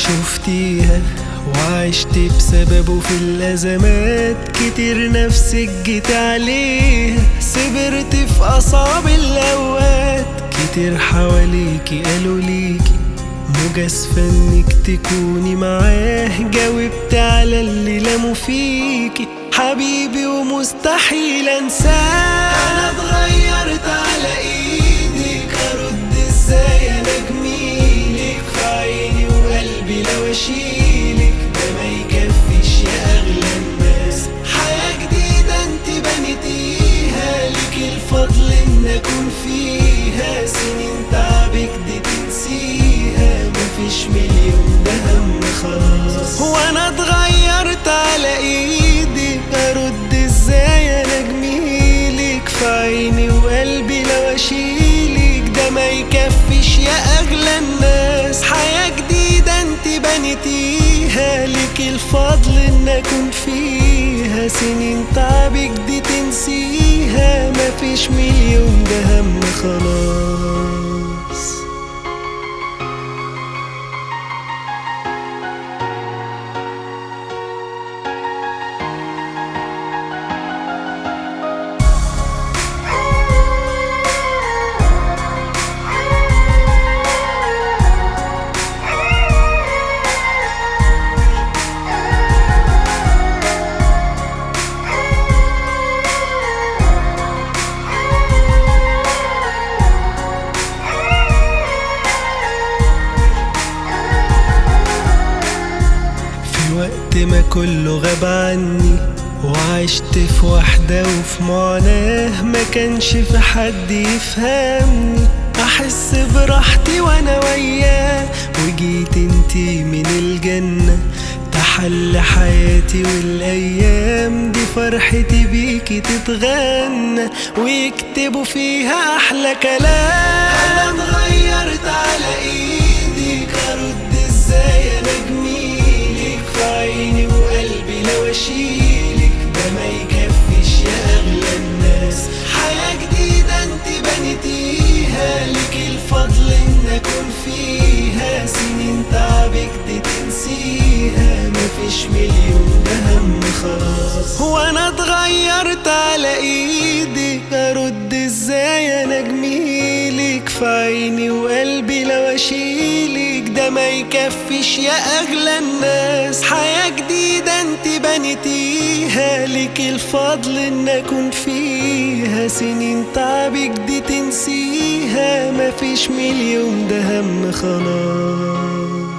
شفتيها وعشت بسببه في الأزمات كتير نفسك جيت عليها صبرت في أصعب الأوقات كتير حواليكي قالوا ليكي مجازفة انك تكوني معاه جاوبت على اللي لاموا فيكي حبيبي ومستحيل انساه انا اتغيرت على ايدك ارد ازاي انا جميلك في عيني وقلبي لو اشيلك ده ما يكفيش يا اغلى الناس حياة جديدة انت بنيتيها لك الفضل ان اكون فيها سنين تعبك دي تنسيها مفيش مليون ده هم خلاص هو انا اتغيرت على ايدي ارد ازاي انا جميلك في عيني وقلبي لو اشيلك ده ما يكفيش يا اغلى الناس حياة جديدة انت بنيتيها لك الفضل ان اكون فيها سنين تعبك دي تنسيها مفيش مليون ده هم خلاص في وقت ما كله غاب عني وعشت في وحدة وفي معاناة ما كانش في حد يفهمني أحس براحتي وأنا وياه وجيت انتي من الجنة تحل حياتي والأيام دي فرحتي بيكي تتغنى ويكتبوا فيها أحلى كلام أنا اتغيرت على إيدك أرد إزاي أنا جميلك في عيني وقلبي لو أشيلك ده ما يكفيش يا أغلى الناس حياة جديدة أنت بنيتيها لك الفضل إن أكون فيها سنين تعبك دي تنسيها مفيش مليون ده هم خلاص هو أنا اتغيرت على إيدي أرد إزاي أنا جميلك في عيني وقلبي لو أشيلك ده ما يكفيش يا أغلى الناس حياة جديدة أنت بنيتيها لك الفضل إن أكون فيها سنين تعبك دي تنسيها مفيش مليون ده هم خلاص